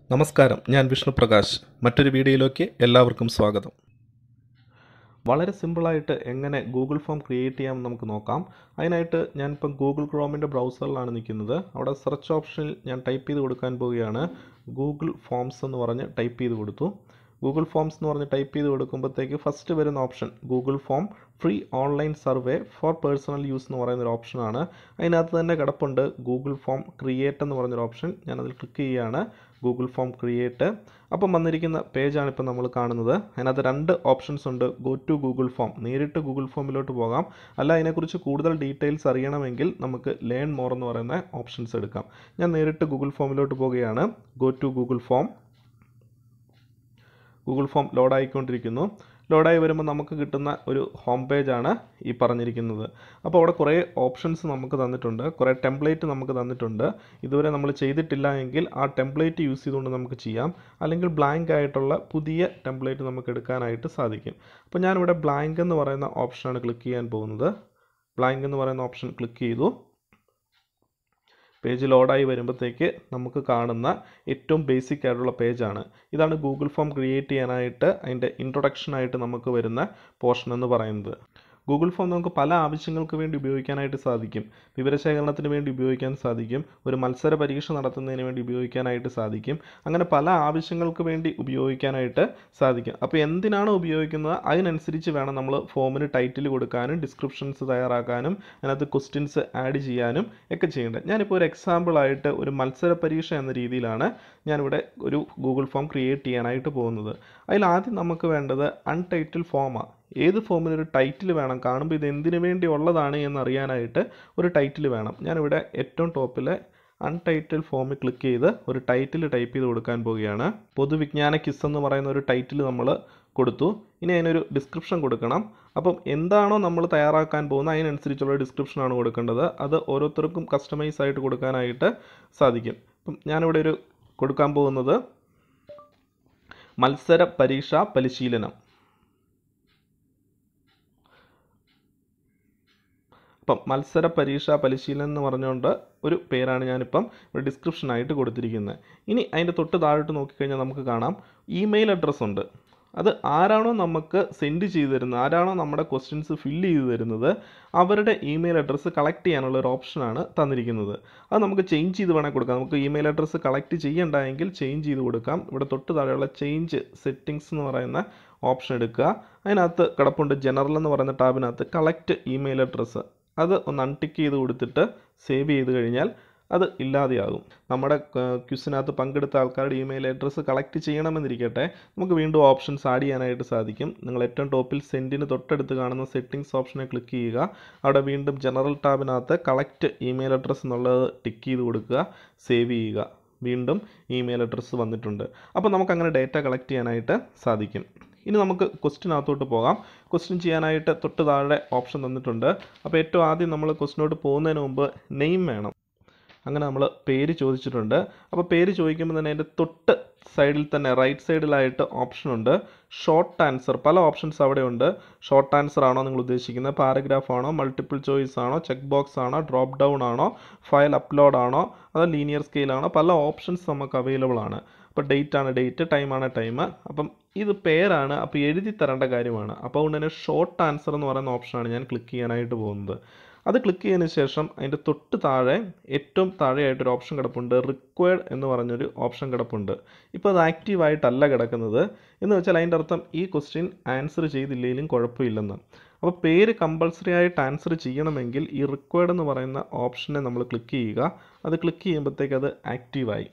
നമസ്കാരം ഞാൻ വിഷ്ണു പ്രകാശ് മറ്റൊരു വീഡിയോയിലേക്ക് എല്ലാവർക്കും സ്വാഗതം വളരെ സിമ്പിളായിട്ട് എങ്ങനെ ഗൂഗിൾ ഫോം ക്രിയേറ്റ് ചെയ്യാം നമുക്ക് നോക്കാം അതിനായിട്ട് ഞാനിപ്പം ഗൂഗിൾ ക്രോമിൻ്റെ ബ്രൗസറിലാണ് നിൽക്കുന്നത് അവിടെ സെർച്ച് ഓപ്ഷനിൽ ഞാൻ ടൈപ്പ് ചെയ്ത് കൊടുക്കാൻ പോവുകയാണ് ഗൂഗിൾ ഫോംസ് എന്ന് പറഞ്ഞ് ടൈപ്പ് ചെയ്ത് കൊടുത്തു ഗൂഗിൾ ഫോംസ് എന്ന് പറഞ്ഞ് ടൈപ്പ് ചെയ്ത് കൊടുക്കുമ്പോഴത്തേക്ക് ഫസ്റ്റ് വരുന്ന option Google form free online survey for personal use എന്ന് പറയുന്ന ഒരു ഓപ്ഷനാണ് അതിനകത്ത് തന്നെ കിടപ്പുണ്ട് ഗൂഗിൾ ഫോം ക്രിയേറ്റ് എന്ന് പറഞ്ഞൊരു ഓപ്ഷൻ ഞാനതിൽ ക്ലിക്ക് ചെയ്യുകയാണ് ഗൂഗിൾ ഫോം ക്രിയേറ്റ് അപ്പം വന്നിരിക്കുന്ന പേജാണ് ഇപ്പം നമ്മൾ കാണുന്നത് അതിനകത്ത് രണ്ട് ഓപ്ഷൻസ് ഉണ്ട് ഗോ ടു ഗൂഗിൾ ഫോം നേരിട്ട് ഗൂഗിൾ ഫോമിലോട്ട് പോകാം അല്ല അതിനെക്കുറിച്ച് കൂടുതൽ ഡീറ്റെയിൽസ് അറിയണമെങ്കിൽ നമുക്ക് ലേൺ മോർ എന്ന് പറയുന്ന ഓപ്ഷൻസ് എടുക്കാം ഞാൻ നേരിട്ട് ഗൂഗിൾ ഫോമിലോട്ട് പോവുകയാണ് go to Google form Google form ലോഡായിക്കൊണ്ടിരിക്കുന്നു ലോഡായി വരുമ്പോൾ നമുക്ക് കിട്ടുന്ന ഒരു ഹോം പേജാണ് ഈ പറഞ്ഞിരിക്കുന്നത് അപ്പോൾ അവിടെ കുറേ ഓപ്ഷൻസ് നമുക്ക് തന്നിട്ടുണ്ട് കുറേ ടെംപ്ലേറ്റ് നമുക്ക് തന്നിട്ടുണ്ട് ഇതുവരെ നമ്മൾ ചെയ്തിട്ടില്ല എങ്കിൽ ആ ടെംപ്ലേറ്റ് യൂസ് ചെയ്തുകൊണ്ട് നമുക്ക് ചെയ്യാം അല്ലെങ്കിൽ ബ്ലാങ്ക് ആയിട്ടുള്ള പുതിയ ടെംപ്ലേറ്റ് നമുക്ക് എടുക്കാനായിട്ട് സാധിക്കും അപ്പോൾ ഞാനിവിടെ ബ്ലാങ്ക് എന്ന് പറയുന്ന ഓപ്ഷനാണ് ക്ലിക്ക് ചെയ്യാൻ പോകുന്നത് ബ്ലാങ്ക് എന്ന് പറയുന്ന ഓപ്ഷൻ ക്ലിക്ക് ചെയ്തു പേജ് ലോഡായി വരുമ്പോഴത്തേക്ക് നമുക്ക് കാണുന്ന ഏറ്റവും ബേസിക് ആയിട്ടുള്ള പേജാണ് ഇതാണ് ഗൂഗിൾ ഫോം ക്രിയേറ്റ് ചെയ്യാനായിട്ട് അതിൻ്റെ ഇൻട്രൊഡക്ഷനായിട്ട് നമുക്ക് വരുന്ന പോർഷൻ എന്ന് പറയുന്നത് ഗൂഗിൾ ഫോം നമുക്ക് പല ആവശ്യങ്ങൾക്ക് വേണ്ടി ഉപയോഗിക്കാനായിട്ട് സാധിക്കും വിവരശേഖരണത്തിന് വേണ്ടി ഉപയോഗിക്കാൻ സാധിക്കും ഒരു മത്സര പരീക്ഷ നടത്തുന്നതിന് വേണ്ടി ഉപയോഗിക്കാനായിട്ട് സാധിക്കും അങ്ങനെ പല ആവശ്യങ്ങൾക്ക് വേണ്ടി ഉപയോഗിക്കാനായിട്ട് സാധിക്കും അപ്പോൾ എന്തിനാണ് ഉപയോഗിക്കുന്നത് അതിനനുസരിച്ച് വേണം നമ്മൾ ഫോമിന് ടൈറ്റിൽ കൊടുക്കാനും ഡിസ്ക്രിപ്ഷൻസ് തയ്യാറാക്കാനും അതിനകത്ത് ക്വസ്റ്റ്യൻസ് ആഡ് ചെയ്യാനും ഒക്കെ ചെയ്യേണ്ടത് ഞാനിപ്പോൾ ഒരു എക്സാമ്പിളായിട്ട് ഒരു മത്സര പരീക്ഷ എന്ന രീതിയിലാണ് ഞാനിവിടെ ഒരു ഗൂഗിൾ ഫോം ക്രിയേറ്റ് ചെയ്യാനായിട്ട് പോകുന്നത് അതിൽ ആദ്യം നമുക്ക് വേണ്ടത് അൺടൈറ്റിൽ ഫോമാണ് ഏത് ഫോമിന് ഒരു ടൈറ്റിൽ വേണം കാണുമ്പോൾ ഇത് എന്തിനു വേണ്ടി ഉള്ളതാണ് എന്നറിയാനായിട്ട് ഒരു ടൈറ്റിൽ വേണം ഞാനിവിടെ ഏറ്റവും ടോപ്പിലെ അൺടൈറ്റിൽ ഫോമിൽ ക്ലിക്ക് ചെയ്ത് ഒരു ടൈറ്റിൽ ടൈപ്പ് ചെയ്ത് കൊടുക്കാൻ പോവുകയാണ് പൊതുവിജ്ഞാന കിസ് എന്ന് പറയുന്ന ഒരു ടൈറ്റിൽ നമ്മൾ കൊടുത്തു ഇനി അതിനൊരു ഡിസ്ക്രിപ്ഷൻ കൊടുക്കണം അപ്പം എന്താണോ നമ്മൾ തയ്യാറാക്കാൻ പോകുന്നത് അതിനനുസരിച്ചുള്ള ഡിസ്ക്രിപ്ഷനാണ് കൊടുക്കേണ്ടത് അത് ഓരോരുത്തർക്കും കസ്റ്റമൈസ് ആയിട്ട് കൊടുക്കാനായിട്ട് സാധിക്കും അപ്പം ഞാനിവിടെ ഒരു കൊടുക്കാൻ പോകുന്നത് മത്സര പരീക്ഷാ പരിശീലനം അപ്പം മത്സര പരീക്ഷാ പരിശീലനം എന്ന് പറഞ്ഞുകൊണ്ട് ഒരു പേരാണ് ഞാനിപ്പം ഒരു ഡിസ്ക്രിപ്ഷനായിട്ട് കൊടുത്തിരിക്കുന്നത് ഇനി അതിൻ്റെ തൊട്ട് താഴോട്ട് നോക്കിക്കഴിഞ്ഞാൽ നമുക്ക് കാണാം ഇമെയിൽ അഡ്രസ്സ് ഉണ്ട് അത് ആരാണോ നമുക്ക് സെൻഡ് ചെയ്തു തരുന്നത് ആരാണോ നമ്മുടെ ക്വസ്റ്റ്യൻസ് ഫില്ല് ചെയ്ത് തരുന്നത് അവരുടെ ഇമെയിൽ അഡ്രസ്സ് കളക്ട് ചെയ്യാനുള്ള ഒരു ഓപ്ഷനാണ് തന്നിരിക്കുന്നത് അത് നമുക്ക് ചേഞ്ച് ചെയ്ത് വേണേൽ കൊടുക്കാം നമുക്ക് ഇമെയിൽ അഡ്രസ്സ് കളക്ട് ചെയ്യണ്ടായെങ്കിൽ ചേഞ്ച് ചെയ്ത് കൊടുക്കാം ഇവിടെ തൊട്ട് താഴെയുള്ള ചേഞ്ച് സെറ്റിങ്സ് എന്ന് പറയുന്ന ഓപ്ഷൻ എടുക്കുക അതിനകത്ത് കിടപ്പുണ്ട് ജനറൽ എന്ന് പറയുന്ന ടാബിനകത്ത് കളക്ട് ഇമെയിൽ അഡ്രസ്സ് അത് ഒന്ന് അൺടിക്ക് ചെയ്ത് കൊടുത്തിട്ട് സേവ് ചെയ്ത് കഴിഞ്ഞാൽ അത് ഇല്ലാതെയാകും നമ്മുടെ ക്വിസിനകത്ത് പങ്കെടുത്ത ആൾക്കാരുടെ ഇമെയിൽ അഡ്രസ്സ് കളക്ട് ചെയ്യണമെന്നിരിക്കട്ടെ നമുക്ക് വീണ്ടും ഓപ്ഷൻസ് ആഡ് ചെയ്യാനായിട്ട് സാധിക്കും നിങ്ങൾ ഏറ്റവും ടോപ്പിൽ സെൻഡിന് തൊട്ടടുത്ത് കാണുന്ന സെറ്റിംഗ്സ് ഓപ്ഷനെ ക്ലിക്ക് ചെയ്യുക അവിടെ വീണ്ടും ജനറൽ ടാബിനകത്ത് കളക്ട് ഇമെയിൽ അഡ്രസ്സ് എന്നുള്ളത് ടിക്ക് ചെയ്ത് കൊടുക്കുക സേവ് ചെയ്യുക വീണ്ടും ഇമെയിൽ അഡ്രസ്സ് വന്നിട്ടുണ്ട് അപ്പോൾ നമുക്ക് അങ്ങനെ ഡേറ്റ കളക്ട് ചെയ്യാനായിട്ട് സാധിക്കും ഇനി നമുക്ക് ക്വസ്റ്റിനകത്തോട്ട് പോകാം ക്വസ്റ്റ്യൻ ചെയ്യാനായിട്ട് തൊട്ട് താഴെ ഓപ്ഷൻ തന്നിട്ടുണ്ട് അപ്പോൾ ഏറ്റവും ആദ്യം നമ്മൾ ക്വസ്റ്റിനോട്ട് പോകുന്നതിന് മുമ്പ് നെയിം വേണം അങ്ങനെ നമ്മൾ പേര് ചോദിച്ചിട്ടുണ്ട് അപ്പോൾ പേര് ചോദിക്കുമ്പോൾ തന്നെ അതിൻ്റെ തൊട്ട് സൈഡിൽ തന്നെ റൈറ്റ് സൈഡിലായിട്ട് ഓപ്ഷൻ ഉണ്ട് ഷോർട്ട് ആൻസർ പല ഓപ്ഷൻസ് അവിടെ ഉണ്ട് ഷോർട്ട് ആൻസർ ആണോ നിങ്ങൾ ഉദ്ദേശിക്കുന്നത് പാരഗ്രാഫ് ആണോ മൾട്ടിപ്പിൾ ചോയ്സ് ആണോ ചെക്ക് ബോക്സ് ആണോ ഡ്രോപ്പ് ഡൗൺ ആണോ ഫയൽ അപ്ലോഡ് ആണോ അതോ ലീനിയർ സ്കെയിൽ ആണോ പല ഓപ്ഷൻസ് നമുക്ക് അവൈലബിൾ ആണ് അപ്പോൾ ഡേറ്റ് ആണ് ഡേറ്റ് ടൈം ആണ് ടൈം അപ്പം ഇത് പേരാണ് അപ്പോൾ എഴുതി തരേണ്ട കാര്യമാണ് അപ്പോൾ അതുകൊണ്ട് തന്നെ ഷോർട്ട് ആൻസർ എന്ന് പറയുന്ന ഓപ്ഷനാണ് ഞാൻ ക്ലിക്ക് ചെയ്യാനായിട്ട് പോകുന്നത് അത് ക്ലിക്ക് ചെയ്തതിന് ശേഷം അതിൻ്റെ തൊട്ട് താഴെ ഏറ്റവും താഴെയായിട്ടൊരു ഓപ്ഷൻ കിടപ്പുണ്ട് റിക്വയർഡ് എന്ന് പറഞ്ഞൊരു ഓപ്ഷൻ കിടപ്പുണ്ട് ഇപ്പോൾ അത് ആക്റ്റീവായിട്ടല്ല കിടക്കുന്നത് എന്ന് വെച്ചാൽ അതിൻ്റെ അർത്ഥം ഈ ക്വസ്റ്റ്യൻ ആൻസർ ചെയ്തില്ലെങ്കിലും കുഴപ്പമില്ലെന്ന് അപ്പോൾ പേര് കമ്പൾസറി ആയിട്ട് ആൻസർ ചെയ്യണമെങ്കിൽ ഈ റിക്വയർഡ് എന്ന് പറയുന്ന ഓപ്ഷനെ നമ്മൾ ക്ലിക്ക് ചെയ്യുക അത് ക്ലിക്ക് ചെയ്യുമ്പോഴത്തേക്ക് അത് ആക്റ്റീവായി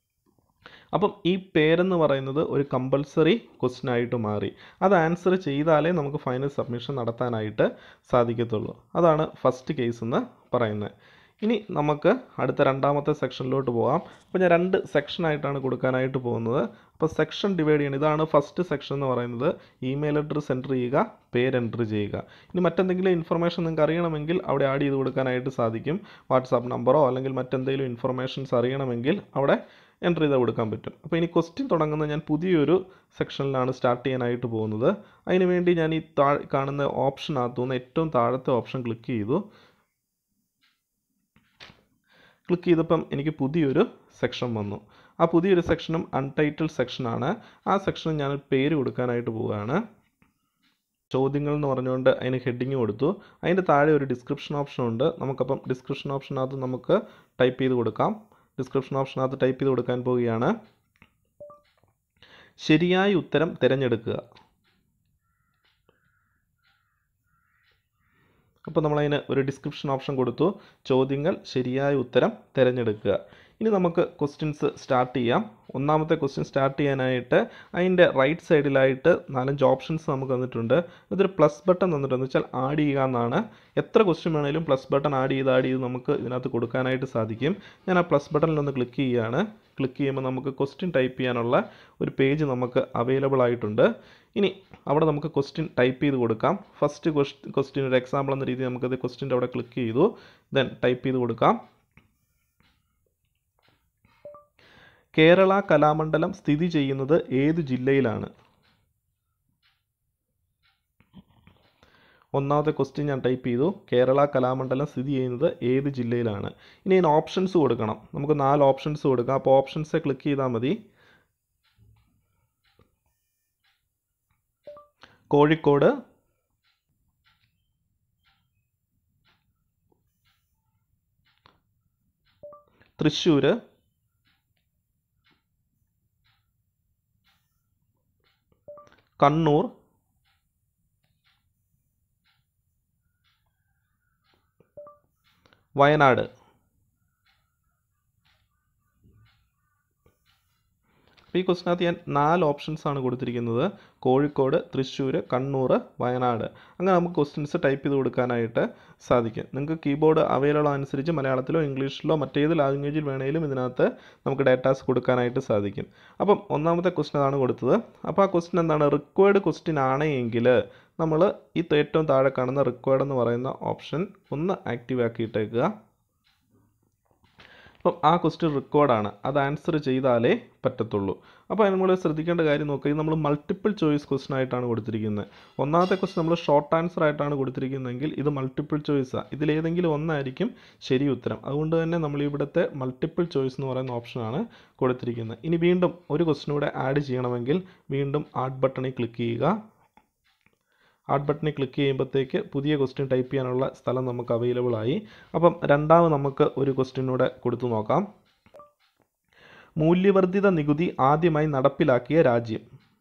അപ്പം ഈ പേരെന്ന് പറയുന്നത് ഒരു കമ്പൾസറി ക്വസ്റ്റ്യൻ ആയിട്ട് മാറി അത് ആൻസർ ചെയ്താലേ നമുക്ക് ഫൈനൽ സബ്മിഷൻ നടത്താനായിട്ട് സാധിക്കത്തുള്ളൂ അതാണ് ഫസ്റ്റ് കേസ് എന്ന് പറയുന്നത് ഇനി നമുക്ക് അടുത്ത രണ്ടാമത്തെ സെക്ഷനിലോട്ട് പോകാം അപ്പോൾ ഞാൻ രണ്ട് സെക്ഷനായിട്ടാണ് കൊടുക്കാനായിട്ട് പോകുന്നത് അപ്പോൾ സെക്ഷൻ ഡിവൈഡ് ചെയ്യണം ഇതാണ് ഫസ്റ്റ് സെക്ഷൻ എന്ന് പറയുന്നത് ഇമെയിൽ അഡ്രസ്സ് എൻ്റർ ചെയ്യുക പേര് എൻ്റർ ചെയ്യുക ഇനി മറ്റെന്തെങ്കിലും ഇൻഫർമേഷൻ നിങ്ങൾക്ക് അറിയണമെങ്കിൽ അവിടെ ആഡ് ചെയ്ത് കൊടുക്കാനായിട്ട് സാധിക്കും വാട്സാപ്പ് നമ്പറോ അല്ലെങ്കിൽ മറ്റെന്തെങ്കിലും ഇൻഫർമേഷൻസ് അറിയണമെങ്കിൽ അവിടെ എൻ്റർ ചെയ്ത് കൊടുക്കാൻ പറ്റും അപ്പോൾ ഇനി ക്വസ്റ്റ്യൻ തുടങ്ങുന്ന ഞാൻ പുതിയൊരു സെക്ഷനിലാണ് സ്റ്റാർട്ട് ചെയ്യാനായിട്ട് പോകുന്നത് അതിന് വേണ്ടി ഞാൻ ഈ താഴെ കാണുന്ന ഓപ്ഷനകത്തുനിന്ന് ഏറ്റവും താഴത്തെ ഓപ്ഷൻ ക്ലിക്ക് ചെയ്തു ക്ലിക്ക് ചെയ്തപ്പം എനിക്ക് പുതിയൊരു സെക്ഷൻ വന്നു ആ പുതിയൊരു സെക്ഷനും അൺടൈറ്റിൽ സെക്ഷനാണ് ആ സെക്ഷന് ഞാൻ പേര് കൊടുക്കാനായിട്ട് പോവുകയാണ് ചോദ്യങ്ങൾ എന്ന് പറഞ്ഞുകൊണ്ട് അതിന് ഹെഡിങ് കൊടുത്തു അതിൻ്റെ താഴെ ഒരു ഡിസ്ക്രിപ്ഷൻ ഓപ്ഷൻ ഉണ്ട് നമുക്കപ്പം ഡിസ്ക്രിപ്ഷൻ ഓപ്ഷനകത്ത് നമുക്ക് ടൈപ്പ് ചെയ്ത് കൊടുക്കാം ഡിസ്ക്രിപ്ഷൻ ഓപ്ഷനകത്ത് ടൈപ്പ് ചെയ്ത് കൊടുക്കാൻ പോവുകയാണ് ശരിയായ ഉത്തരം തിരഞ്ഞെടുക്കുക അപ്പോൾ നമ്മളതിന് ഒരു ഡിസ്ക്രിപ്ഷൻ ഓപ്ഷൻ കൊടുത്തു ചോദ്യങ്ങൾ ശരിയായ ഉത്തരം തിരഞ്ഞെടുക്കുക ഇനി നമുക്ക് ക്വസ്റ്റ്യൻസ് സ്റ്റാർട്ട് ചെയ്യാം ഒന്നാമത്തെ ക്വസ്റ്റ്യൻ സ്റ്റാർട്ട് ചെയ്യാനായിട്ട് അതിൻ്റെ റൈറ്റ് സൈഡിലായിട്ട് നാലഞ്ച് ഓപ്ഷൻസ് നമുക്ക് തന്നിട്ടുണ്ട് ഇതൊരു പ്ലസ് ബട്ടൺ തന്നിട്ടുണ്ട് എന്ന് വെച്ചാൽ ആഡ് ചെയ്യുക എന്നാണ് എത്ര ക്വസ്റ്റ്യൻ വേണേലും പ്ലസ് ബട്ടൺ ആഡ് ചെയ്ത് ആഡ് ചെയ്ത് നമുക്ക് ഇതിനകത്ത് കൊടുക്കാനായിട്ട് സാധിക്കും ഞാൻ ആ പ്ലസ് ബട്ടണിൽ ഒന്ന് ക്ലിക്ക് ചെയ്യുകയാണ് ക്ലിക്ക് ചെയ്യുമ്പോൾ നമുക്ക് ക്വസ്റ്റ്യൻ ടൈപ്പ് ചെയ്യാനുള്ള ഒരു പേജ് നമുക്ക് അവൈലബിൾ ആയിട്ടുണ്ട് ഇനി അവിടെ നമുക്ക് ക്വസ്റ്റ്യൻ ടൈപ്പ് ചെയ്ത് കൊടുക്കാം ഫസ്റ്റ് ക്വസ്റ്റ്യൻ ഒരു എക്സാമ്പിൾ എന്ന രീതിയിൽ നമുക്കത് ക്വസ്റ്റ്യൻ്റെ അവിടെ ക്ലിക്ക് ചെയ്തു ദെൻ ടൈപ്പ് ചെയ്ത് കൊടുക്കാം കേരള കലാമണ്ഡലം സ്ഥിതി ചെയ്യുന്നത് ഏത് ജില്ലയിലാണ് ഒന്നാമത്തെ ക്വസ്റ്റ്യൻ ഞാൻ ടൈപ്പ് ചെയ്തു കേരള കലാമണ്ഡലം സ്ഥിതി ചെയ്യുന്നത് ഏത് ജില്ലയിലാണ് ഇനി അതിന് ഓപ്ഷൻസ് കൊടുക്കണം നമുക്ക് നാല് ഓപ്ഷൻസ് കൊടുക്കാം അപ്പോൾ ഓപ്ഷൻസ് ക്ലിക്ക് ചെയ്താൽ മതി കോഴിക്കോട് തൃശ്ശൂർ കണ്ണൂർ വയനാട് അപ്പോൾ ഈ ക്വസ്റ്റിനകത്ത് ഞാൻ നാല് ഓപ്ഷൻസ് ആണ് കൊടുത്തിരിക്കുന്നത് കോഴിക്കോട് തൃശ്ശൂർ കണ്ണൂർ വയനാട് അങ്ങനെ നമുക്ക് ക്വസ്റ്റ്യൻസ് ടൈപ്പ് ചെയ്ത് കൊടുക്കാനായിട്ട് സാധിക്കും നിങ്ങൾക്ക് കീബോർഡ് അവൈലബിൾ അനുസരിച്ച് മലയാളത്തിലോ ഇംഗ്ലീഷിലോ മറ്റേത് ലാംഗ്വേജിൽ വേണമെങ്കിലും ഇതിനകത്ത് നമുക്ക് ഡേറ്റാസ് കൊടുക്കാനായിട്ട് സാധിക്കും അപ്പം ഒന്നാമത്തെ ക്വസ്റ്റ്യൻ അതാണ് കൊടുത്തത് അപ്പോൾ ആ ക്വസ്റ്റ്യൻ എന്താണ് റിക്വയർഡ് ക്വസ്റ്റ്യൻ ആണെങ്കിൽ നമ്മൾ ഈ ഏറ്റവും താഴെ കാണുന്ന റിക്വയർഡ് എന്ന് പറയുന്ന ഓപ്ഷൻ ഒന്ന് ആക്റ്റീവ് ആക്കിയിട്ടേക്കുക അപ്പം ആ ക്വസ്റ്റ്യൻ റെക്കോർഡാണ് അത് ആൻസർ ചെയ്താലേ പറ്റത്തുള്ളൂ അപ്പോൾ അതിന് നമ്മൾ ശ്രദ്ധിക്കേണ്ട കാര്യം നോക്കുക ഇത് നമ്മൾ മൾട്ടിപ്പിൾ ചോയ്സ് ക്വസ്റ്റൻ ആയിട്ടാണ് കൊടുത്തിരിക്കുന്നത് ഒന്നാമത്തെ ക്വസ്റ്റൻ നമ്മൾ ഷോർട്ട് ആൻസർ ആയിട്ടാണ് കൊടുത്തിരിക്കുന്നതെങ്കിൽ ഇത് മൾട്ടിപ്പിൾ ചോയ്സാണ് ഇതിലേതെങ്കിലും ഒന്നായിരിക്കും ശരി ഉത്തരം അതുകൊണ്ട് തന്നെ നമ്മൾ ഇവിടുത്തെ മൾട്ടിപ്പിൾ ചോയ്സ് എന്ന് പറയുന്ന ഓപ്ഷനാണ് കൊടുത്തിരിക്കുന്നത് ഇനി വീണ്ടും ഒരു ക്വസ്റ്റൻ കൂടെ ആഡ് ചെയ്യണമെങ്കിൽ വീണ്ടും ആഡ് ബട്ടണിൽ ക്ലിക്ക് ചെയ്യുക ആഡ് ബട്ടണിൽ ക്ലിക്ക് ചെയ്യുമ്പോഴത്തേക്ക് പുതിയ ക്വസ്റ്റ്യൻ ടൈപ്പ് ചെയ്യാനുള്ള സ്ഥലം നമുക്ക് അവൈലബിൾ ആയി അപ്പം രണ്ടാമത് നമുക്ക് ഒരു ക്വസ്റ്റ്യനൂടെ കൊടുത്തു നോക്കാം മൂല്യവർദ്ധിത നികുതി ആദ്യമായി നടപ്പിലാക്കിയ രാജ്യം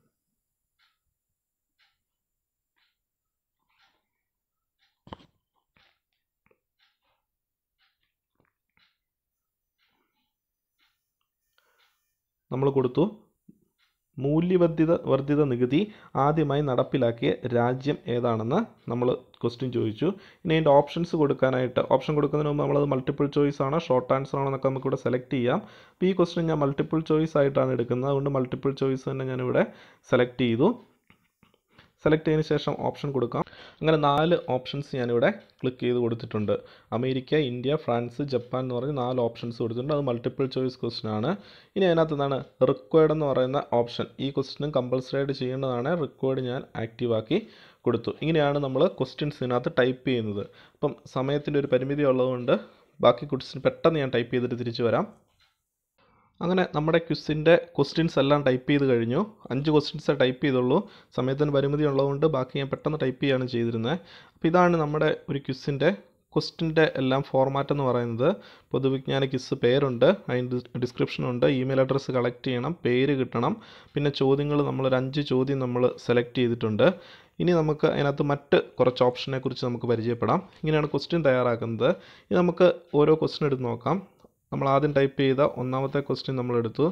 നമ്മൾ കൊടുത്തു മൂല്യവർദ്ധിത വർദ്ധിത നികുതി ആദ്യമായി നടപ്പിലാക്കിയ രാജ്യം ഏതാണെന്ന് നമ്മൾ ക്വസ്റ്റ്യൻ ചോദിച്ചു ഇനി അതിൻ്റെ ഓപ്ഷൻസ് കൊടുക്കാനായിട്ട് ഓപ്ഷൻ കൊടുക്കുന്നതിന് മുമ്പ് നമ്മളത് മൾട്ടിപ്പിൾ ചോയ്സ് ആണോ ഷോർട്ട് ആൻസർ ആണോ എന്നൊക്കെ നമുക്കിവിടെ സെലക്ട് ചെയ്യാം അപ്പോൾ ഈ ക്വസ്റ്റ്യൻ ഞാൻ മൾട്ടിപ്പിൾ ചോയ്സ് ആയിട്ടാണ് എടുക്കുന്നത് അതുകൊണ്ട് മൾട്ടിപ്പിൾ ചോയ്സ് തന്നെ ഞാനിവിടെ സെലക്ട് ചെയ്തു സെലക്ട് ചെയ്തതിന് ശേഷം ഓപ്ഷൻ കൊടുക്കാം അങ്ങനെ നാല് ഓപ്ഷൻസ് ഞാനിവിടെ ക്ലിക്ക് ചെയ്ത് കൊടുത്തിട്ടുണ്ട് അമേരിക്ക ഇന്ത്യ ഫ്രാൻസ് ജപ്പാൻ എന്ന് പറഞ്ഞ് നാല് ഓപ്ഷൻസ് കൊടുത്തിട്ടുണ്ട് അത് മൾട്ടിപ്പിൾ ചോയ്സ് ക്വസ്റ്റ്യൻ ആണ് ഇനി അതിനകത്ത് എന്താണ് റിക്വയർഡ് എന്ന് പറയുന്ന ഓപ്ഷൻ ഈ ക്വസ്റ്റ്യനും കമ്പൾസറി ആയിട്ട് ചെയ്യേണ്ടതാണ് റിക്വയർഡ് ഞാൻ ആക്റ്റീവ് ആക്കി കൊടുത്തു ഇങ്ങനെയാണ് നമ്മൾ ക്വസ്റ്റ്യൻസ് ഇതിനകത്ത് ടൈപ്പ് ചെയ്യുന്നത് അപ്പം സമയത്തിൻ്റെ ഒരു പരിമിതി ഉള്ളതുകൊണ്ട് ബാക്കി ക്വസ്റ്റ്യൻ പെട്ടെന്ന് ഞാൻ ടൈപ്പ് ചെയ്തിട്ട് തിരിച്ചു വരാം അങ്ങനെ നമ്മുടെ ക്വിസിൻ്റെ ക്വസ്റ്റ്യൻസ് എല്ലാം ടൈപ്പ് ചെയ്ത് കഴിഞ്ഞു അഞ്ച് ക്വസ്റ്റ്യൻസേ ടൈപ്പ് ചെയ്തുള്ളൂ സമയത്തിന് പരിമിതി ഉള്ളതുകൊണ്ട് ബാക്കി ഞാൻ പെട്ടെന്ന് ടൈപ്പ് ചെയ്യുകയാണ് ചെയ്തിരുന്നത് അപ്പോൾ ഇതാണ് നമ്മുടെ ഒരു ക്വിസിൻ്റെ ക്വസ്റ്റിൻ്റെ എല്ലാം ഫോർമാറ്റ് എന്ന് പറയുന്നത് പൊതുവിജ്ഞാന ക്വിസ് പേരുണ്ട് അതിൻ്റെ ഡിസ്ക്രിപ്ഷനുണ്ട് ഇമെയിൽ അഡ്രസ്സ് കളക്ട് ചെയ്യണം പേര് കിട്ടണം പിന്നെ ചോദ്യങ്ങൾ നമ്മളൊരു അഞ്ച് ചോദ്യം നമ്മൾ സെലക്ട് ചെയ്തിട്ടുണ്ട് ഇനി നമുക്ക് അതിനകത്ത് മറ്റ് കുറച്ച് ഓപ്ഷനെ കുറിച്ച് നമുക്ക് പരിചയപ്പെടാം ഇങ്ങനെയാണ് ക്വസ്റ്റ്യൻ തയ്യാറാക്കുന്നത് ഇനി നമുക്ക് ഓരോ ക്വസ്റ്റ്യൻ എടുത്ത് നോക്കാം നമ്മൾ ആദ്യം ടൈപ്പ് ചെയ്ത ഒന്നാമത്തെ ക്വസ്റ്റ്യൻ നമ്മൾ എടുത്തു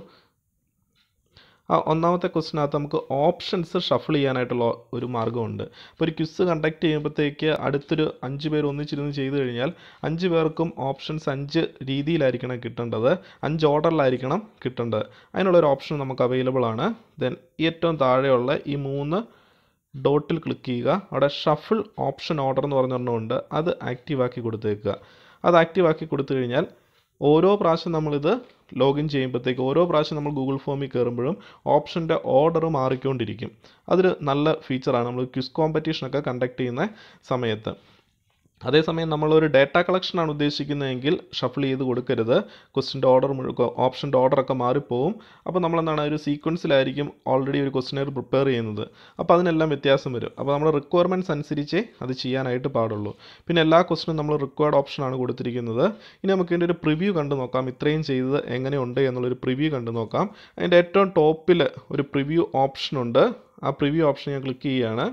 ആ ഒന്നാമത്തെ ക്വസ്റ്റിനകത്ത് നമുക്ക് ഓപ്ഷൻസ് ഷഫിൾ ചെയ്യാനായിട്ടുള്ള ഒരു മാർഗ്ഗമുണ്ട് അപ്പോൾ ഒരു ക്വിസ് കണ്ടക്ട് ചെയ്യുമ്പോഴത്തേക്ക് അടുത്തൊരു അഞ്ച് പേർ ഒന്നിച്ചിരുന്ന് ചെയ്തു കഴിഞ്ഞാൽ അഞ്ച് പേർക്കും ഓപ്ഷൻസ് അഞ്ച് രീതിയിലായിരിക്കണം കിട്ടേണ്ടത് അഞ്ച് ഓർഡറിലായിരിക്കണം കിട്ടേണ്ടത് അതിനുള്ളൊരു ഓപ്ഷൻ നമുക്ക് അവൈലബിൾ ആണ് ദെൻ ഏറ്റവും താഴെയുള്ള ഈ മൂന്ന് ഡോട്ടിൽ ക്ലിക്ക് ചെയ്യുക അവിടെ ഷഫിൾ ഓപ്ഷൻ ഓർഡർ എന്ന് പറഞ്ഞൊരെണ്ണമുണ്ട് അത് ആക്റ്റീവ് ആക്കി കൊടുത്തേക്കുക അത് ആക്റ്റീവ് ആക്കി കൊടുത്തു കഴിഞ്ഞാൽ ഓരോ പ്രാവശ്യം നമ്മളിത് ലോഗിൻ ചെയ്യുമ്പോഴത്തേക്ക് ഓരോ പ്രാവശ്യം നമ്മൾ ഗൂഗിൾ ഫോമിൽ കയറുമ്പോഴും ഓപ്ഷൻ്റെ ഓർഡർ മാറിക്കൊണ്ടിരിക്കും അതൊരു നല്ല ഫീച്ചറാണ് നമ്മൾ ക്വിസ് കോമ്പറ്റീഷനൊക്കെ കണ്ടക്ട് ചെയ്യുന്ന സമയത്ത് അതേസമയം നമ്മളൊരു ഡേറ്റ കളക്ഷനാണ് ഉദ്ദേശിക്കുന്നതെങ്കിൽ ഷഫിൾ ചെയ്ത് കൊടുക്കരുത് ക്വസ്റ്റിൻ്റെ ഓർഡർ മുഴുവൻ ഓപ്ഷൻ്റെ ഓർഡറൊക്കെ മാറിപ്പോവും അപ്പോൾ നമ്മളെന്താണ് ഒരു സീക്വൻസിലായിരിക്കും ഓൾറെഡി ഒരു ക്വസ്റ്റിനെയർ പ്രിപ്പയർ ചെയ്യുന്നത് അപ്പോൾ അതിനെല്ലാം വ്യത്യാസം വരും അപ്പോൾ നമ്മുടെ റിക്വയർമെൻറ്റ്സ് അനുസരിച്ചേ അത് ചെയ്യാനായിട്ട് പാടുള്ളൂ പിന്നെ എല്ലാ ക്വസ്റ്റിനും നമ്മൾ റിക്വയർഡ് ഓപ്ഷനാണ് കൊടുത്തിരിക്കുന്നത് ഇനി നമുക്ക് ഇതിൻ്റെ ഒരു പ്രിവ്യൂ കണ്ടു നോക്കാം ഇത്രയും ചെയ്തത് എങ്ങനെയുണ്ട് എന്നുള്ളൊരു പ്രിവ്യൂ കണ്ടു നോക്കാം അതിൻ്റെ ഏറ്റവും ടോപ്പിൽ ഒരു പ്രിവ്യൂ ഓപ്ഷനുണ്ട് ആ പ്രിവ്യൂ ഓപ്ഷൻ ഞാൻ ക്ലിക്ക് ചെയ്യുകയാണ്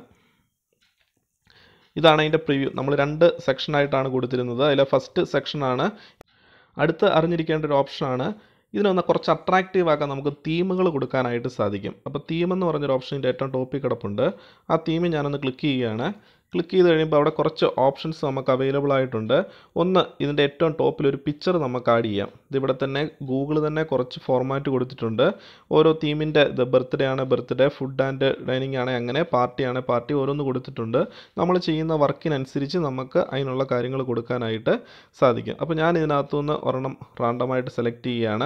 ഇതാണ് അതിൻ്റെ പ്രിവ്യൂ നമ്മൾ രണ്ട് സെക്ഷനായിട്ടാണ് കൊടുത്തിരുന്നത് അതിലെ ഫസ്റ്റ് സെക്ഷനാണ് അടുത്ത് അറിഞ്ഞിരിക്കേണ്ട ഒരു ഓപ്ഷനാണ് ഇതിനൊന്ന് കുറച്ച് അട്രാക്റ്റീവ് ആക്കാൻ നമുക്ക് തീമുകൾ കൊടുക്കാനായിട്ട് സാധിക്കും അപ്പോൾ തീം എന്ന് പറഞ്ഞൊരു ഓപ്ഷൻ്റെ ഏറ്റവും ടോപ്പിൽ കിടപ്പുണ്ട് ആ തീം ഞാനൊന്ന് ക്ലിക്ക് ചെയ്യുകയാണ് ക്ലിക്ക് ചെയ്ത് കഴിയുമ്പോൾ അവിടെ കുറച്ച് ഓപ്ഷൻസ് നമുക്ക് അവൈലബിൾ ആയിട്ടുണ്ട് ഒന്ന് ഇതിൻ്റെ ഏറ്റവും ടോപ്പിൽ ഒരു പിക്ചർ നമുക്ക് ആഡ് ചെയ്യാം ഇതിവിടെ തന്നെ ഗൂഗിൾ തന്നെ കുറച്ച് ഫോർമാറ്റ് കൊടുത്തിട്ടുണ്ട് ഓരോ തീമിൻ്റെ ഇത് ബർത്ത്ഡേ ആണ് ബർത്ത്ഡേ ഫുഡ് ആൻഡ് ഡൈനിങ് ആണ് അങ്ങനെ പാർട്ടി ആണ് പാർട്ടി ഓരോന്ന് കൊടുത്തിട്ടുണ്ട് നമ്മൾ ചെയ്യുന്ന വർക്കിനനുസരിച്ച് നമുക്ക് അതിനുള്ള കാര്യങ്ങൾ കൊടുക്കാനായിട്ട് സാധിക്കും അപ്പോൾ ഞാൻ ഇതിനകത്തുനിന്ന് ഒരെണ്ണം റാണ്ടമായിട്ട് സെലക്ട് ചെയ്യുകയാണ്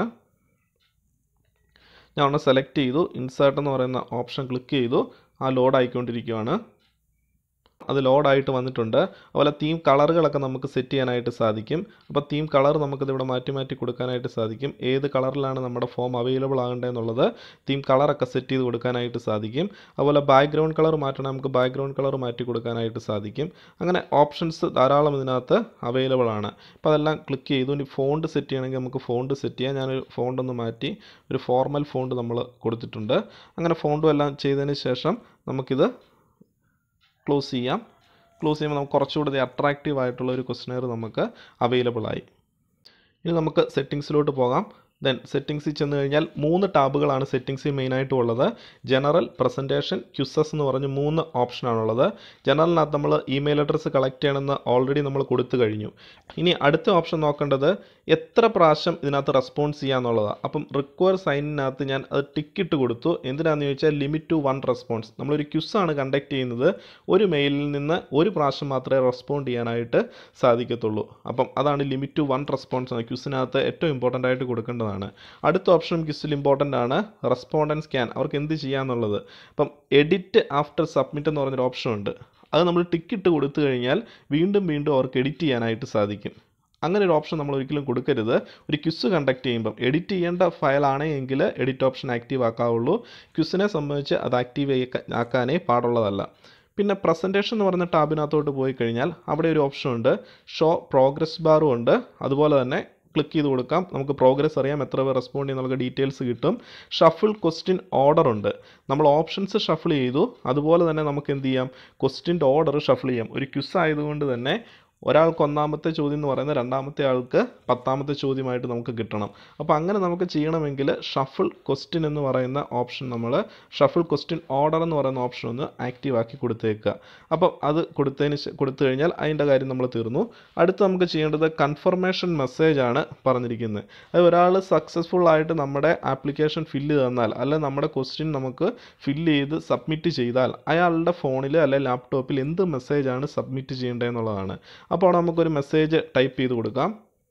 ഞാൻ ഒന്ന് സെലക്ട് ചെയ്തു ഇൻസേർട്ട് എന്ന് പറയുന്ന ഓപ്ഷൻ ക്ലിക്ക് ചെയ്തു ആ ലോഡ് ആയിക്കൊണ്ടിരിക്കുകയാണ് അത് ലോഡായിട്ട് വന്നിട്ടുണ്ട് അതുപോലെ തീം കളറുകളൊക്കെ നമുക്ക് സെറ്റ് ചെയ്യാനായിട്ട് സാധിക്കും അപ്പോൾ തീം കളർ നമുക്കിത് ഇവിടെ മാറ്റി മാറ്റി കൊടുക്കാനായിട്ട് സാധിക്കും ഏത് കളറിലാണ് നമ്മുടെ ഫോം അവൈലബിൾ ആകേണ്ടതെന്നുള്ളത് തീം കളറൊക്കെ സെറ്റ് ചെയ്ത് കൊടുക്കാനായിട്ട് സാധിക്കും അതുപോലെ ബാക്ക്ഗ്രൗണ്ട് കളർ മാറ്റണം നമുക്ക് ബാക്ക്ഗ്രൗണ്ട് കളർ മാറ്റി കൊടുക്കാനായിട്ട് സാധിക്കും അങ്ങനെ ഓപ്ഷൻസ് ധാരാളം ഇതിനകത്ത് അവൈലബിൾ ആണ് അപ്പോൾ അതെല്ലാം ക്ലിക്ക് ചെയ്തു ഇനി ഫോണ്ട് സെറ്റ് ചെയ്യണമെങ്കിൽ നമുക്ക് ഫോണ്ട് സെറ്റ് ചെയ്യാം ഞാനൊരു ഫോണ്ട് ഒന്ന് മാറ്റി ഒരു ഫോർമൽ ഫോണ്ട് നമ്മൾ കൊടുത്തിട്ടുണ്ട് അങ്ങനെ ഫോണ്ടും എല്ലാം ചെയ്തതിന് ശേഷം നമുക്കിത് ക്ലോസ് ചെയ്യാം ക്ലോസ് ചെയ്യുമ്പോൾ നമുക്ക് കുറച്ചുകൂടി അട്രാക്റ്റീവ് ആയിട്ടുള്ള ഒരു ക്വസ്റ്റനെയർ നമുക്ക് അവൈലബിൾ ആയി ഇനി നമുക്ക് സെറ്റിങ്സിലോട്ട് പോകാം ദെൻ സെറ്റിങ്സിൽ ചെന്ന് കഴിഞ്ഞാൽ മൂന്ന് ടാബുകളാണ് സെറ്റിങ്സിൽ മെയിനായിട്ട് ഉള്ളത് ജനറൽ പ്രസൻറ്റേഷൻ ക്യുസസ് എന്ന് പറഞ്ഞ് മൂന്ന് ഓപ്ഷനാണുള്ളത് ജനറലിനകത്ത് നമ്മൾ ഇമെയിൽ അഡ്രസ്സ് കളക്ട് ചെയ്യണമെന്ന് ഓൾറെഡി നമ്മൾ കൊടുത്തു കഴിഞ്ഞു ഇനി അടുത്ത ഓപ്ഷൻ നോക്കേണ്ടത് എത്ര പ്രാവശ്യം ഇതിനകത്ത് റെസ്പോൺസ് ചെയ്യാന്നുള്ളതാണ് അപ്പം റിക്വയർ സൈനിനകത്ത് ഞാൻ അത് ടിക്കിട്ട് കൊടുത്തു എന്തിനാണെന്ന് ചോദിച്ചാൽ ലിമിറ്റ് ടു വൺ റെസ്പോൺസ് നമ്മളൊരു ക്യുസ്സാണ് കണ്ടക്ട് ചെയ്യുന്നത് ഒരു മെയിലിൽ നിന്ന് ഒരു പ്രാവശ്യം മാത്രമേ റെസ്പോണ്ട് ചെയ്യാനായിട്ട് സാധിക്കത്തുള്ളൂ അപ്പം അതാണ് ലിമിറ്റ് ടു വൺ റെസ്പോൺസ് ക്യുസിനകത്ത് ഏറ്റവും ഇമ്പോർട്ടൻ്റ് ആയിട്ട് കൊടുക്കേണ്ടതാണ് അടുത്ത ഓപ്ഷൻ ക്യുസിൽ ഇമ്പോർട്ടൻ്റ് ആണ് റെസ്പോണ്ടൻസ് സ്കാൻ അവർക്ക് എന്ത് ചെയ്യാന്നുള്ളത് അപ്പം എഡിറ്റ് ആഫ്റ്റർ സബ്മിറ്റ് എന്ന് പറഞ്ഞൊരു ഓപ്ഷൻ ഉണ്ട് അത് നമ്മൾ ടിക്കിട്ട് കൊടുത്തു കഴിഞ്ഞാൽ വീണ്ടും വീണ്ടും അവർക്ക് എഡിറ്റ് ചെയ്യാനായിട്ട് സാധിക്കും അങ്ങനെ ഒരു ഓപ്ഷൻ നമ്മൾ ഒരിക്കലും കൊടുക്കരുത് ഒരു ക്വിസ് കണ്ടക്ട് ചെയ്യുമ്പം എഡിറ്റ് ചെയ്യേണ്ട ഫയലാണ് എങ്കിൽ എഡിറ്റ് ഓപ്ഷൻ ആക്റ്റീവ് ആക്കാവുള്ളൂ ക്വിസിനെ സംബന്ധിച്ച് അത് ആക്റ്റീവ് ആക്കാനേ പാടുള്ളതല്ല പിന്നെ പ്രസൻറ്റേഷൻ എന്ന് പറയുന്ന ടാബിനകത്തോട്ട് പോയി കഴിഞ്ഞാൽ അവിടെ ഒരു ഓപ്ഷൻ ഉണ്ട് ഷോ പ്രോഗ്രസ് ബാറും ഉണ്ട് അതുപോലെ തന്നെ ക്ലിക്ക് ചെയ്ത് കൊടുക്കാം നമുക്ക് പ്രോഗ്രസ് അറിയാം എത്ര പേർ റെസ്പോണ്ട് ചെയ്യുന്ന ഡീറ്റെയിൽസ് കിട്ടും ഷഫിൾ ക്വസ്റ്റ്യൻ ഓർഡർ ഉണ്ട് നമ്മൾ ഓപ്ഷൻസ് ഷഫിൾ ചെയ്തു അതുപോലെ തന്നെ നമുക്ക് എന്ത് ചെയ്യാം ക്വസ്റ്റ്യൻ്റെ ഓർഡർ ഷഫിൾ ചെയ്യാം ഒരു ക്വിസ് ആയതുകൊണ്ട് തന്നെ ഒരാൾക്ക് ഒന്നാമത്തെ ചോദ്യം എന്ന് പറയുന്നത് രണ്ടാമത്തെ ആൾക്ക് പത്താമത്തെ ചോദ്യമായിട്ട് നമുക്ക് കിട്ടണം അപ്പോൾ അങ്ങനെ നമുക്ക് ചെയ്യണമെങ്കിൽ ഷഫിൾ ക്വസ്റ്റ്യൻ എന്ന് പറയുന്ന ഓപ്ഷൻ നമ്മൾ ഷഫിൾ ക്വസ്റ്റ്യൻ ഓർഡർ എന്ന് പറയുന്ന ഓപ്ഷൻ ഒന്ന് ആക്റ്റീവ് ആക്കി കൊടുത്തേക്കുക അപ്പം അത് കൊടുത്തതിന് ശേ- കൊടുത്തു കഴിഞ്ഞാൽ അതിൻ്റെ കാര്യം നമ്മൾ തീർന്നു അടുത്ത് നമുക്ക് ചെയ്യേണ്ടത് കൺഫർമേഷൻ മെസ്സേജ് ആണ് പറഞ്ഞിരിക്കുന്നത് അത് ഒരാൾ സക്സസ്ഫുൾ ആയിട്ട് നമ്മുടെ ആപ്ലിക്കേഷൻ ഫില്ല് തന്നാൽ അല്ലെ നമ്മുടെ ക്വസ്റ്റ്യൻ നമുക്ക് ഫില്ല് ചെയ്ത് സബ്മിറ്റ് ചെയ്താൽ അയാളുടെ ഫോണിൽ അല്ലെ ലാപ്ടോപ്പിൽ എന്ത് മെസ്സേജാണ് സബ്മിറ്റ് ചെയ്യേണ്ടതെന്നുള്ളതാണ് അപ്പോൾ അവിടെ നമുക്കൊരു മെസ്സേജ് ടൈപ്പ് ചെയ്ത് കൊടുക്കാം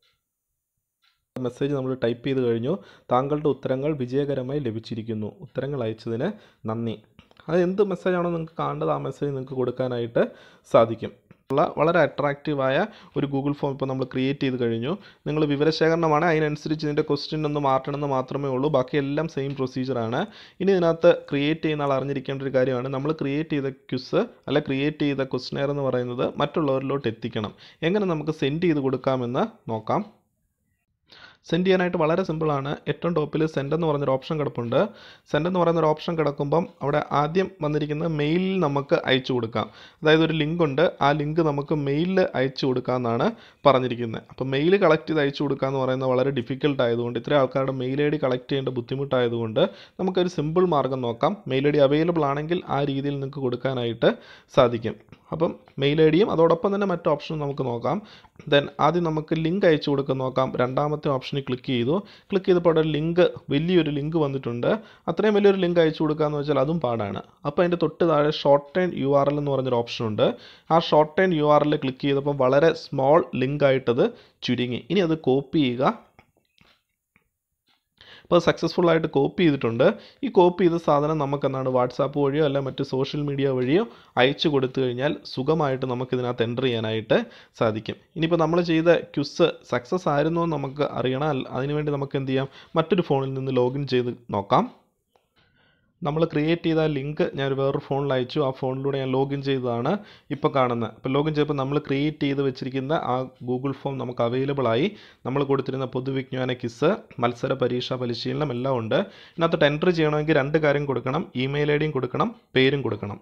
മെസ്സേജ് നമ്മൾ ടൈപ്പ് ചെയ്ത് കഴിഞ്ഞു താങ്കളുടെ ഉത്തരങ്ങൾ വിജയകരമായി ലഭിച്ചിരിക്കുന്നു ഉത്തരങ്ങൾ അയച്ചതിന് നന്ദി അത് എന്ത് മെസ്സേജാണോ നിങ്ങൾക്ക് കാണേണ്ടത് ആ മെസ്സേജ് നിങ്ങൾക്ക് കൊടുക്കാനായിട്ട് സാധിക്കും ഉള്ള വളരെ അട്രാക്റ്റീവായ ഒരു ഗൂഗിൾ ഫോം ഇപ്പോൾ നമ്മൾ ക്രിയേറ്റ് ചെയ്ത് കഴിഞ്ഞു നിങ്ങൾ വിവരശേഖരണമാണ് അതിനനുസരിച്ച് ഇതിൻ്റെ ക്വസ്റ്റ്യൻ ഒന്ന് മാറ്റണമെന്ന് മാത്രമേ ഉള്ളൂ ബാക്കി എല്ലാം സെയിം പ്രൊസീജിയറാണ് ഇനി ഇതിനകത്ത് ക്രിയേറ്റ് ചെയ്യുന്ന ആൾ അറിഞ്ഞിരിക്കേണ്ട ഒരു കാര്യമാണ് നമ്മൾ ക്രിയേറ്റ് ചെയ്ത ക്വിസ് അല്ല ക്രിയേറ്റ് ചെയ്ത ക്വസ്റ്റ്നെയർ എന്ന് പറയുന്നത് മറ്റുള്ളവരിലോട്ട് എത്തിക്കണം എങ്ങനെ നമുക്ക് സെൻഡ് ചെയ്ത് കൊടുക്കാമെന്ന് നോക്കാം സെൻഡ് ചെയ്യാനായിട്ട് വളരെ സിമ്പിളാണ് ഏറ്റവും ടോപ്പിൽ സെൻഡ് എന്ന് പറഞ്ഞൊരു ഓപ്ഷൻ കിടപ്പുണ്ട് സെൻഡ് എന്ന് പറയുന്ന ഒരു ഓപ്ഷൻ കിടക്കുമ്പം അവിടെ ആദ്യം വന്നിരിക്കുന്ന മെയിലിൽ നമുക്ക് അയച്ചു കൊടുക്കാം അതായത് ഒരു ലിങ്ക് ഉണ്ട് ആ ലിങ്ക് നമുക്ക് മെയിലിൽ അയച്ചു കൊടുക്കാമെന്നാണ് പറഞ്ഞിരിക്കുന്നത് അപ്പോൾ മെയിൽ കളക്ട് ചെയ്ത് അയച്ചു കൊടുക്കുക എന്ന് പറയുന്നത് വളരെ ഡിഫിക്കൽട്ട് ആയതുകൊണ്ട് ഇത്രയും ആൾക്കാരുടെ മെയിൽ ഐ ഡി കളക്ട് ചെയ്യേണ്ട ബുദ്ധിമുട്ടായതുകൊണ്ട് നമുക്കൊരു സിമ്പിൾ മാർഗ്ഗം നോക്കാം മെയിൽ ഐ ഡി അവൈലബിൾ ആണെങ്കിൽ ആ രീതിയിൽ നിങ്ങൾക്ക് കൊടുക്കാനായിട്ട് സാധിക്കും അപ്പം മെയിൽ ഐ ഡിയും അതോടൊപ്പം തന്നെ മറ്റു ഓപ്ഷനും നമുക്ക് നോക്കാം ദെൻ ആദ്യം നമുക്ക് ലിങ്ക് അയച്ചു കൊടുക്കാൻ നോക്കാം രണ്ടാമത്തെ ഓപ്ഷനിൽ ക്ലിക്ക് ചെയ്തു ക്ലിക്ക് ചെയ്തപ്പോൾ അവിടെ ലിങ്ക് വലിയൊരു ലിങ്ക് വന്നിട്ടുണ്ട് അത്രയും വലിയൊരു ലിങ്ക് അയച്ചു കൊടുക്കുക എന്ന് വെച്ചാൽ അതും പാടാണ് അപ്പോൾ അതിൻ്റെ തൊട്ട് താഴെ short time U R L എന്ന് പറഞ്ഞൊരു ഓപ്ഷൻ ഉണ്ട് ആ short time U R L click ചെയ്തപ്പോൾ വളരെ സ്മോൾ ലിങ്ക് ആയിട്ടത് ചുരുങ്ങി ഇനി അത് കോപ്പി ചെയ്യുക അപ്പോൾ സക്സസ്ഫുൾ ആയിട്ട് കോപ്പി ചെയ്തിട്ടുണ്ട് ഈ കോപ്പി ചെയ്ത സാധനം നമുക്ക് എന്താണ് വാട്സാപ്പ് വഴിയോ അല്ല മറ്റ് സോഷ്യൽ മീഡിയ വഴിയോ അയച്ചു കൊടുത്തു കഴിഞ്ഞാൽ സുഖമായിട്ട് നമുക്ക് ഇതിനകത്ത് എൻ്റർ ചെയ്യാനായിട്ട് സാധിക്കും ഇനിയിപ്പോൾ നമ്മൾ ചെയ്ത ക്യുസ് സക്സസ് ആയിരുന്നോ എന്ന് നമുക്ക് അറിയണം അല്ല- അതിനുവേണ്ടി നമുക്ക് എന്ത് ചെയ്യാം മറ്റൊരു ഫോണിൽ നിന്ന് ലോഗിൻ ചെയ്ത് നോക്കാം നമ്മൾ ക്രിയേറ്റ് ചെയ്ത ലിങ്ക് ഞാൻ വേറൊരു ഫോണിൽ അയച്ചു ആ ഫോണിലൂടെ ഞാൻ ലോഗിൻ ചെയ്തതാണ് ഇപ്പോൾ കാണുന്നത് അപ്പോൾ ലോഗിൻ ചെയ്തപ്പോൾ നമ്മൾ ക്രിയേറ്റ് ചെയ്ത് വെച്ചിരിക്കുന്ന ആ ഗൂഗിൾ ഫോം നമുക്ക് അവൈലബിൾ ആയി നമ്മൾ കൊടുത്തിരുന്ന പൊതുവിജ്ഞാന കിസ് മത്സര പരീക്ഷാ പരിശീലനം എല്ലാം ഉണ്ട് ഇതിനകത്ത് എൻട്രി ചെയ്യണമെങ്കിൽ രണ്ട് കാര്യം കൊടുക്കണം ഇമെയിൽ ഐ ഡിയും കൊടുക്കണം പേരും കൊടുക്കണം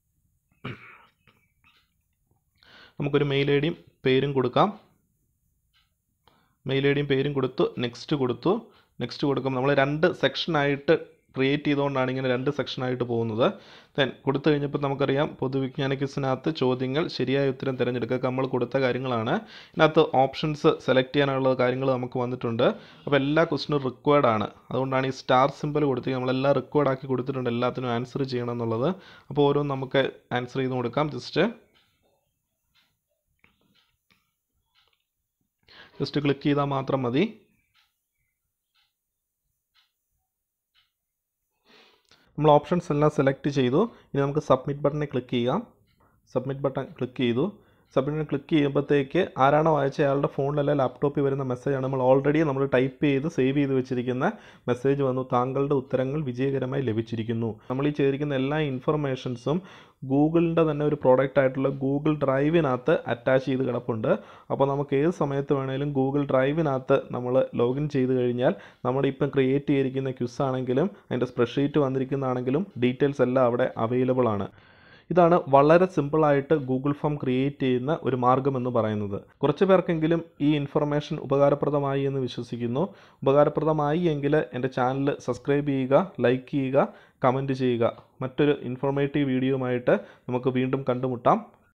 നമുക്കൊരു മെയിൽ ഐ ഡിയും പേരും കൊടുക്കാം മെയിൽ ഐ ഡിയും പേരും കൊടുത്തു നെക്സ്റ്റ് കൊടുത്തു നെക്സ്റ്റ് കൊടുക്കുമ്പോൾ നമ്മൾ രണ്ട് സെക്ഷനായിട്ട് ക്രിയേറ്റ് ചെയ്തുകൊണ്ടാണ് ഇങ്ങനെ രണ്ട് സെക്ഷനായിട്ട് പോകുന്നത് ദെൻ കൊടുത്തു കഴിഞ്ഞപ്പോൾ നമുക്കറിയാം പൊതുവിജ്ഞാന ക്വിസിനകത്ത് ചോദ്യങ്ങൾ ശരിയായ ഉത്തരം തിരഞ്ഞെടുക്കുക നമ്മൾ കൊടുത്ത കാര്യങ്ങളാണ് ഇതിനകത്ത് ഓപ്ഷൻസ് സെലക്ട് ചെയ്യാനുള്ള കാര്യങ്ങൾ നമുക്ക് വന്നിട്ടുണ്ട് അപ്പോൾ എല്ലാ ക്വസ്റ്റിനും റിക്വയർഡ് ആണ് അതുകൊണ്ടാണ് ഈ സ്റ്റാർ സിമ്പിൾ കൊടുത്ത് നമ്മളെല്ലാം റിക്വയർഡ് ആക്കി കൊടുത്തിട്ടുണ്ട് എല്ലാത്തിനും ആൻസർ ചെയ്യണം എന്നുള്ളത് അപ്പോൾ ഓരോന്ന് നമുക്ക് ആൻസർ ചെയ്ത് കൊടുക്കാം ജസ്റ്റ് ജസ്റ്റ് ക്ലിക്ക് ചെയ്താൽ മാത്രം മതി നമ്മൾ ഓപ്ഷൻസ് എല്ലാം സെലക്ട് ചെയ്തു ഇനി നമുക്ക് സബ്മിറ്റ് ബട്ടണിൽ ക്ലിക്ക് ചെയ്യാം സബ്മിറ്റ് ബട്ടൺ ക്ലിക്ക് ചെയ്തു സബ്മിറ്റ് ക്ലിക്ക് ചെയ്യുമ്പോഴത്തേക്ക് ആരാണോ വായിച്ച അയാളുടെ ഫോണിലല്ല ലാപ്ടോപ്പിൽ വരുന്ന മെസ്സേജാണ് നമ്മൾ ഓൾറെഡി നമ്മൾ ടൈപ്പ് ചെയ്ത് സേവ് ചെയ്ത് വെച്ചിരിക്കുന്ന മെസ്സേജ് വന്നു താങ്കളുടെ ഉത്തരങ്ങൾ വിജയകരമായി ലഭിച്ചിരിക്കുന്നു നമ്മൾ ഈ ചെയ്തിരിക്കുന്ന എല്ലാ ഇൻഫർമേഷൻസും ഗൂഗിളിൻ്റെ തന്നെ ഒരു പ്രോഡക്റ്റ് ആയിട്ടുള്ള ഗൂഗിൾ ഡ്രൈവിനകത്ത് അറ്റാച്ച് ചെയ്ത് കിടപ്പുണ്ട് അപ്പോൾ നമുക്ക് ഏത് സമയത്ത് വേണേലും ഗൂഗിൾ ഡ്രൈവിനകത്ത് നമ്മൾ ലോഗിൻ ചെയ്ത് കഴിഞ്ഞാൽ നമ്മുടെ ഇപ്പം ക്രിയേറ്റ് ചെയ്തിരിക്കുന്ന ക്വിസ് ആണെങ്കിലും അതിൻ്റെ സ്പ്രെഡ്ഷീറ്റ് വന്നിരിക്കുന്നതാണെങ്കിലും ഡീറ്റെയിൽസ് എല്ലാം അവിടെ അവൈലബിൾ ആണ് ഇതാണ് വളരെ സിമ്പിളായിട്ട് ഗൂഗിൾ ഫോം ക്രിയേറ്റ് ചെയ്യുന്ന ഒരു മാർഗം എന്ന് പറയുന്നത് കുറച്ച് പേർക്കെങ്കിലും ഈ ഇൻഫർമേഷൻ ഉപകാരപ്രദമായി എന്ന് വിശ്വസിക്കുന്നു ഉപകാരപ്രദമായി എങ്കിൽ എൻ്റെ ചാനൽ സബ്സ്ക്രൈബ് ചെയ്യുക ലൈക്ക് ചെയ്യുക കമൻറ്റ് ചെയ്യുക മറ്റൊരു ഇൻഫോർമേറ്റീവ് വീഡിയോയുമായിട്ട് നമുക്ക് വീണ്ടും കണ്ടുമുട്ടാം